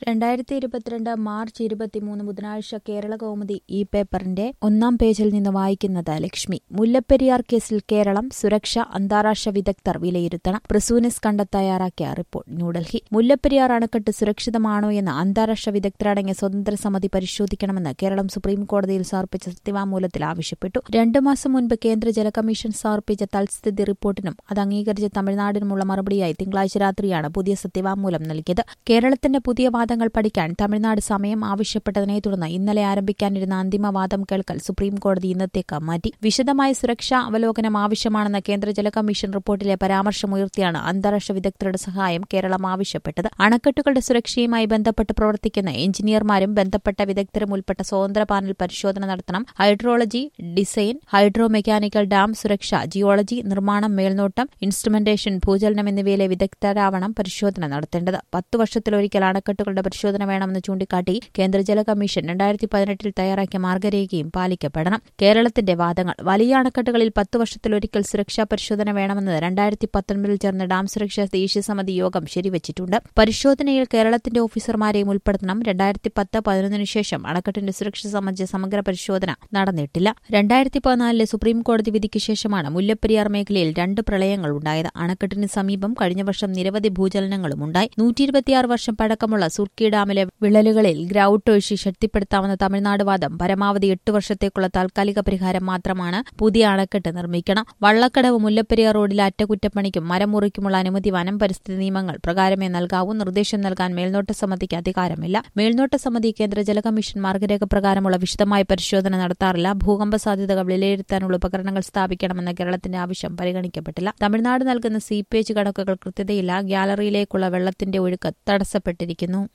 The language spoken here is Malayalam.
രണ്ടായിരത്തി ഇരുപത്തിരണ്ട് മാർച്ച് ഇരുപത്തിമൂന്ന് ബുധനാഴ്ച കേരള കൗമുദി ഈ പേപ്പറിന്റെ ഒന്നാം പേജിൽ നിന്ന് വായിക്കുന്നത് ലക്ഷ്മി മുല്ലപ്പെരിയാർ കേസിൽ കേരളം സുരക്ഷ അന്താരാഷ്ട്ര വിദഗ്ധർ വിലയിരുത്തണം പ്രസൂനിസ് കണ്ട തയ്യാറാക്കിയ റിപ്പോർട്ട് ന്യൂഡൽഹി മുല്ലപ്പെരിയാർ അണക്കെട്ട് സുരക്ഷിതമാണോ എന്ന് അന്താരാഷ്ട്ര വിദഗ്ധരടങ്ങിയ സ്വതന്ത്ര സമിതി പരിശോധിക്കണമെന്ന് കേരളം സുപ്രീം കോടതിയിൽ സമർപ്പിച്ച സത്യവാങ്മൂലത്തിൽ ആവശ്യപ്പെട്ടു രണ്ടു മാസം മുൻപ് കേന്ദ്ര ജല കമ്മീഷൻ സമർപ്പിച്ച തൽസ്ഥിതി റിപ്പോർട്ടിനും അത് അംഗീകരിച്ച തമിഴ്നാടിനുമുള്ള മറുപടിയായി തിങ്കളാഴ്ച രാത്രിയാണ് പുതിയ സത്യവാങ്മൂലം നൽകിയത് കേരളത്തിന്റെ പുതിയ വാദങ്ങൾ പഠിക്കാൻ തമിഴ്നാട് സമയം ആവശ്യപ്പെട്ടതിനെ തുടർന്ന് ഇന്നലെ ആരംഭിക്കാനിരുന്ന അന്തിമവാദം കേൾക്കൽ സുപ്രീം കോടതി ഇന്നത്തേക്ക് മാറ്റി വിശദമായ സുരക്ഷാ അവലോകനം ആവശ്യമാണെന്ന കേന്ദ്ര ജല കമ്മീഷൻ റിപ്പോർട്ടിലെ പരാമർശമുയർത്തിയാണ് അന്താരാഷ്ട്ര വിദഗ്ധരുടെ സഹായം കേരളം ആവശ്യപ്പെട്ടത് അണക്കെട്ടുകളുടെ സുരക്ഷയുമായി ബന്ധപ്പെട്ട് പ്രവർത്തിക്കുന്ന എഞ്ചിനീയർമാരും ബന്ധപ്പെട്ട വിദഗ്ധരും ഉൾപ്പെട്ട സ്വതന്ത്ര പാനൽ പരിശോധന നടത്തണം hydrology design hydro mechanical dam സുരക്ഷ ജിയോളജി നിർമ്മാണം മേൽനോട്ടം ഇൻസ്ട്രുമെന്റേഷൻ ഭൂചലനം എന്നിവയിലെ വിദഗ്ധരാവണം പരിശോധന നടത്തേണ്ടത് പത്തു വർഷത്തിലൊരിക്കൽ അണക്കെട്ടുകളുടെ പരിശോധന വേണമെന്ന് ചൂണ്ടിക്കാട്ടി കേന്ദ്ര ജല കമ്മീഷൻ രണ്ടായിരത്തി പതിനെട്ടിൽ തയ്യാറാക്കിയ മാർഗരേഖയും പാലിക്കപ്പെടണം കേരളത്തിന്റെ വാദങ്ങൾ വലിയ അണക്കെട്ടുകളിൽ പത്തു വർഷത്തിലൊരിക്കൽ സുരക്ഷാ പരിശോധന വേണമെന്നത് രണ്ടായിരത്തി പത്തൊൻപതിൽ ചേർന്ന ഡാം സുരക്ഷാ ദേശീയ സമിതി യോഗം ശരിവച്ചിട്ടുണ്ട് പരിശോധനയിൽ കേരളത്തിന്റെ ഓഫീസർമാരെയും ഉൾപ്പെടുത്തണം രണ്ടായിരത്തി പത്ത് പതിനൊന്നിനു ശേഷം അണക്കെട്ടിന്റെ സുരക്ഷ സംബന്ധിച്ച സമഗ്ര പരിശോധന നടന്നിട്ടില്ല രണ്ടായിരത്തി പതിനാലിലെ സുപ്രീം കോടതി വിധിക്ക് ശേഷമാണ് മുല്ലപ്പെരിയാർ മേഖലയിൽ രണ്ട് പ്രളയങ്ങൾ ഉണ്ടായത് അണക്കെട്ടിന് സമീപം കഴിഞ്ഞ വർഷം നിരവധി ഭൂചലനങ്ങളും ഉണ്ടായി നൂറ്റി ഇരുപത്തിയാറ് വർഷം പഴക്കമുള്ള സുർക്കി ഡാമിലെ വിള്ളലുകളിൽ ഗ്രൌട്ട് ഒഴിച്ച് ശക്തിപ്പെടുത്താവുന്ന തമിഴ്നാട് വാദം പരമാവധി എട്ട് വർഷത്തേക്കുള്ള താൽക്കാലിക പരിഹാരം മാത്രമാണ് പുതിയ അണക്കെട്ട് നിർമ്മിക്കണം വള്ളക്കടവ് മുല്ലപ്പെരിയാർ റോഡിലെ അറ്റകുറ്റപ്പണിക്കും മരം മുറിക്കുമുള്ള അനുമതി വനം പരിസ്ഥിതി നിയമങ്ങൾ പ്രകാരമേ നൽകാവൂ നിർദ്ദേശം നൽകാൻ മേൽനോട്ട സമിതിക്ക് അധികാരമില്ല മേൽനോട്ട സമിതി കേന്ദ്ര ജല കമ്മീഷൻ മാർഗരേഖ പ്രകാരമുള്ള വിശദമായ പരിശോധന നടത്താറില്ല ഭൂകമ്പ സാധ്യതകൾ വിലയിരുത്താനുള്ള ഉപകരണങ്ങൾ സ്ഥാപിക്കണമെന്ന കേരളത്തിന്റെ ആവശ്യം പരിഗണിക്കപ്പെട്ടില്ല തമിഴ്നാട് നൽകുന്ന സീപ്പേജ് കണക്കുകൾ കൃത്യതയില്ല ഗ്യാലറിയിലേക്കുള്ള വെള്ളത്തിന്റെ ഒഴുക്ക് തടസ്സപ്പെട്ടിരിക്കുന്നു